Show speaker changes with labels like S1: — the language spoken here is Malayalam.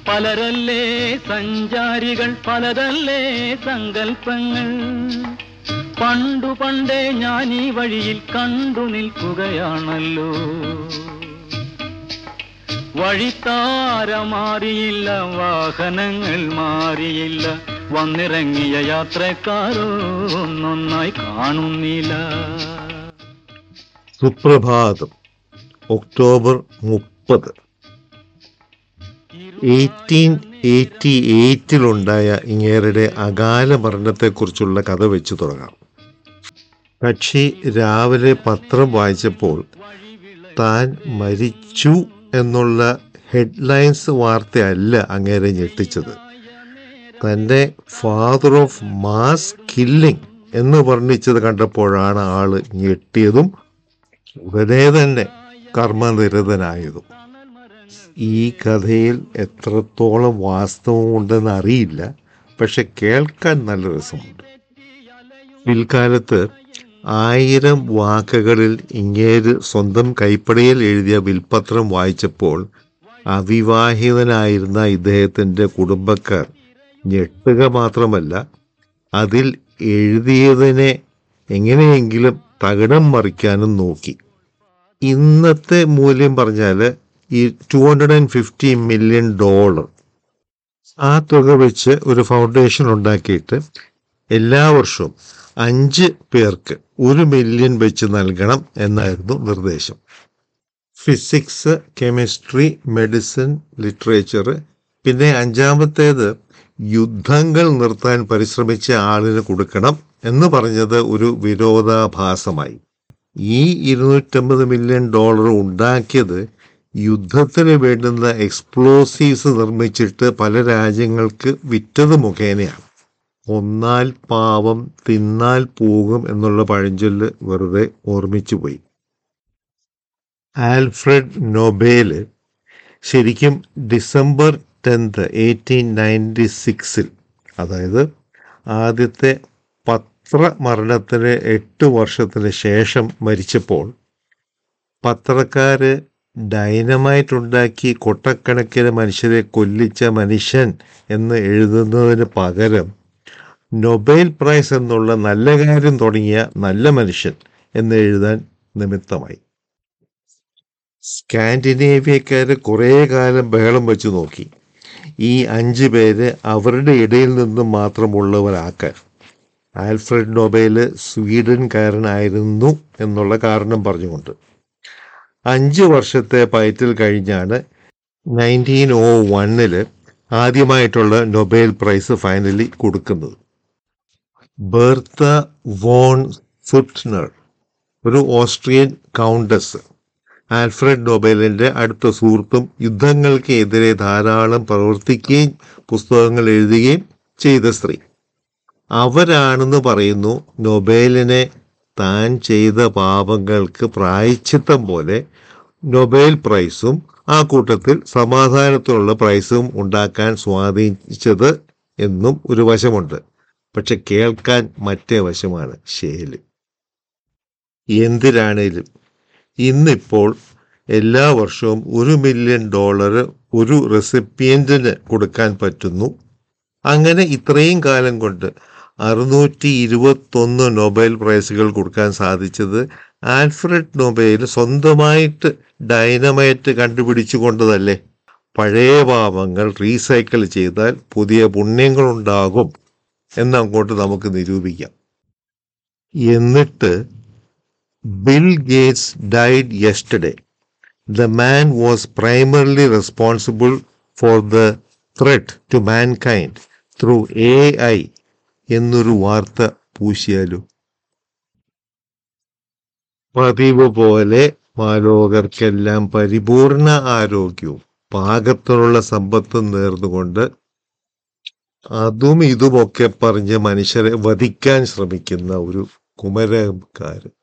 S1: പലരല്ലേ സഞ്ചാരികൾ പലതല്ലേ സങ്കൽപ്പങ്ങൾ പണ്ടു പണ്ടേ ഞാൻ ഈ വഴിയിൽ കണ്ടു നിൽക്കുകയാണല്ലോ വഴിത്താര മാറിയില്ല വാഹനങ്ങൾ മാറിയില്ല വന്നിറങ്ങിയ യാത്രക്കാരോ ഒന്നൊന്നായി കാണുന്നില്ല
S2: സുപ്രഭാതം ഒക്ടോബർ മുപ്പത് എയ്റ്റീൻ എയ്റ്റി എയ്റ്റിലുണ്ടായ ഇങ്ങേരുടെ അകാല മരണത്തെക്കുറിച്ചുള്ള കഥ വെച്ച് തുടങ്ങാം കക്ഷി രാവിലെ പത്രം വായിച്ചപ്പോൾ താൻ മരിച്ചു എന്നുള്ള ഹെഡ്ലൈൻസ് വാർത്തയല്ല അങ്ങേരെ ഞെട്ടിച്ചത് തൻ്റെ ഫാദർ ഓഫ് മാസ് കില്ലിംഗ് എന്ന് വർണ്ണിച്ചത് കണ്ടപ്പോഴാണ് ആള് ഞെട്ടിയതും ഉടനെ തന്നെ കർമ്മനിരതനായതും ഈ കഥയിൽ എത്രത്തോളം വാസ്തവമുണ്ടെന്ന് അറിയില്ല പക്ഷെ കേൾക്കാൻ നല്ല രസമുണ്ട് പിൽക്കാലത്ത് ആയിരം വാക്കുകളിൽ ഇങ്ങേര് സ്വന്തം കൈപ്പടയിൽ എഴുതിയ വിൽപത്രം വായിച്ചപ്പോൾ അവിവാഹിതനായിരുന്ന ഇദ്ദേഹത്തിൻ്റെ കുടുംബക്കാർ ഞെട്ടുക മാത്രമല്ല അതിൽ എഴുതിയതിനെ എങ്ങനെയെങ്കിലും തകിടം മറിക്കാനും നോക്കി ഇന്നത്തെ മൂല്യം പറഞ്ഞാൽ ഈ two hundred and fifty million dollar ആ തുക വെച്ച് ഒരു ഫൗണ്ടേഷൻ ഉണ്ടാക്കിയിട്ട് എല്ലാ വർഷവും അഞ്ച് പേർക്ക് ഒരു മില്യൺ വെച്ച് നൽകണം എന്നായിരുന്നു നിർദ്ദേശം ഫിസിക്സ് കെമിസ്ട്രി മെഡിസിൻ ലിറ്ററേച്ചർ പിന്നെ അഞ്ചാമത്തേത് യുദ്ധങ്ങൾ നിർത്താൻ പരിശ്രമിച്ച ആളിന് കൊടുക്കണം എന്ന് പറഞ്ഞത് ഒരു വിരോധാഭാസമായി ഈ ഇരുന്നൂറ്റമ്പത് മില്യൺ ഡോളർ ഉണ്ടാക്കിയത് യുദ്ധത്തിന് വേണ്ടുന്ന എക്സ്പ്ലോസീവ്സ് നിർമ്മിച്ചിട്ട് പല രാജ്യങ്ങൾക്ക് വിറ്റത് മുഖേനയാണ് ഒന്നാൽ പാവം തിന്നാൽ പോകും എന്നുള്ള പഴഞ്ചൊല്ല് വെറുതെ ഓർമ്മിച്ചു പോയി ആൽഫ്രഡ് നൊബേല് ശരിക്കും ഡിസംബർ ടെൻത്ത് എയ്റ്റീൻ നയൻറ്റി സിക്സിൽ അതായത് ആദ്യത്തെ പത്രമരണത്തിന് എട്ട് വർഷത്തിന് ശേഷം മരിച്ചപ്പോൾ പത്രക്കാര് ഡൈനമൈറ്റ് ഉണ്ടാക്കി കൊട്ടക്കണക്കിന് മനുഷ്യരെ കൊല്ലിച്ച മനുഷ്യൻ എന്ന് എഴുതുന്നതിന് പകരം നൊബേൽ പ്രൈസ് എന്നുള്ള നല്ല കാര്യം തുടങ്ങിയ നല്ല മനുഷ്യൻ എന്ന് എഴുതാൻ നിമിത്തമായി സ്കാൻഡിനേവിയക്കാര് കുറേ കാലം ബഹളം വെച്ച് നോക്കി ഈ അഞ്ച് പേര് അവരുടെ ഇടയിൽ നിന്നും മാത്രമുള്ളവരാക്കാൻ ആൽഫ്രഡ് നൊബേല് സ്വീഡൻകാരനായിരുന്നു എന്നുള്ള കാരണം പറഞ്ഞുകൊണ്ട് അഞ്ച് വർഷത്തെ പയറ്റിൽ കഴിഞ്ഞാണ് നയൻറ്റീൻ ഓ വണ്ണില് ആദ്യമായിട്ടുള്ള നൊബേൽ പ്രൈസ് ഫൈനലി കൊടുക്കുന്നത് ബെർത്ത വോൺ ഫുട്നർ ഒരു ഓസ്ട്രിയൻ കൗണ്ടസ് ആൽഫ്രഡ് നൊബേലിന്റെ അടുത്ത സുഹൃത്തും യുദ്ധങ്ങൾക്ക് എതിരെ ധാരാളം പ്രവർത്തിക്കുകയും പുസ്തകങ്ങൾ എഴുതുകയും ചെയ്ത സ്ത്രീ അവരാണെന്ന് പറയുന്നു നൊബേലിനെ താൻ ചെയ്ത പാപങ്ങൾക്ക് പ്രായച്ചിത്തം പോലെ നൊബേൽ പ്രൈസും ആ കൂട്ടത്തിൽ സമാധാനത്തിനുള്ള പ്രൈസും ഉണ്ടാക്കാൻ സ്വാധീനിച്ചത് എന്നും ഒരു വശമുണ്ട് പക്ഷെ കേൾക്കാൻ മറ്റേ വശമാണ് ശേല് എന്തിനാണേലും ഇന്നിപ്പോൾ എല്ലാ വർഷവും ഒരു മില്യൺ ഡോളർ ഒരു റെസിപ്പിയന്റിന് കൊടുക്കാൻ പറ്റുന്നു അങ്ങനെ ഇത്രയും കാലം കൊണ്ട് അറുന്നൂറ്റി ഇരുപത്തൊന്ന് നൊബേൽ പ്രൈസുകൾ കൊടുക്കാൻ സാധിച്ചത് ആൽഫ്രഡ് നൊബേൽ സ്വന്തമായിട്ട് ഡൈനമൈറ്റ് കണ്ടുപിടിച്ചു കൊണ്ടതല്ലേ പഴയ പാപങ്ങൾ റീസൈക്കിൾ ചെയ്താൽ പുതിയ പുണ്യങ്ങളുണ്ടാകും എന്നങ്ങോട്ട് നമുക്ക് നിരൂപിക്കാം എന്നിട്ട് Bill Gates died yesterday the man was primarily responsible for the threat to mankind through A I എന്നൊരു വാർത്ത പൂശിയാലോ പതിവ് പോലെ മാലോകർക്കെല്ലാം പരിപൂർണ ആരോഗ്യവും പാകത്തിനുള്ള സമ്പത്തും നേർന്നുകൊണ്ട് അതും ഇതുമൊക്കെ പറഞ്ഞ് മനുഷ്യരെ വധിക്കാൻ ശ്രമിക്കുന്ന ഒരു കുമരക്കാരൻ